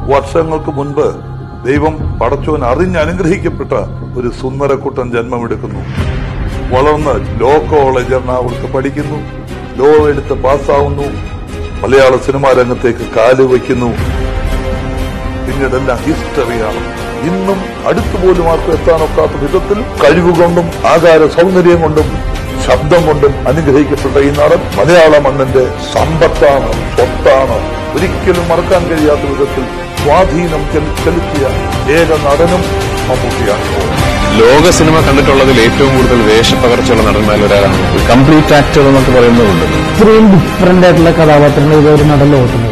വർഷങ്ങൾക്ക് മുൻപ് ദൈവം പടച്ചോൻ അറിഞ്ഞ് അനുഗ്രഹിക്കപ്പെട്ട ഒരു സുന്ദരക്കുട്ടൻ ജന്മമെടുക്കുന്നു വളർന്ന് ലോ കോളേജ് എറണാകുളത്ത് പഠിക്കുന്നു ലോ എടുത്ത് പാസ്സാവുന്നു മലയാള സിനിമാ രംഗത്തേക്ക് കാല് വയ്ക്കുന്നു പിന്നീടെല്ലാം ഹിസ്റ്ററിയാണ് ഇന്നും അടുത്തുപോലും ആർക്കും എത്താനൊക്കാത്ത വിധത്തിൽ കഴിവുകൊണ്ടും ആകാര സൗന്ദര്യം കൊണ്ടും ശബ്ദം കൊണ്ടും അനുഗ്രഹിക്കപ്പെട്ട ഈ നടൻ മലയാള മണ്ണിന്റെ സമ്പത്താണ് സ്വത്താണ് ഒരിക്കലും മറക്കാൻ കഴിയാത്ത വിധത്തിൽ സ്വാധീനം ചെലു- ചെലുത്തിയ ഏക നടനും മമ്മൂട്ടിയാണ് ലോക സിനിമ കണ്ടിട്ടുള്ളതിൽ ഏറ്റവും കൂടുതൽ വേഷപ്പകർച്ചയുള്ള നടന്മാരിൽ ഒരാളാണ് കംപ്ലീറ്റ് ആക്ടർ എന്നൊക്കെ പറയുന്നതുണ്ട് ഇത്രയും ഡിഫറെന്റ് ആയിട്ടുള്ള കഥാപാത്രങ്ങൾ ഇതൊരു നടൻ ലോകത്തുണ്ട്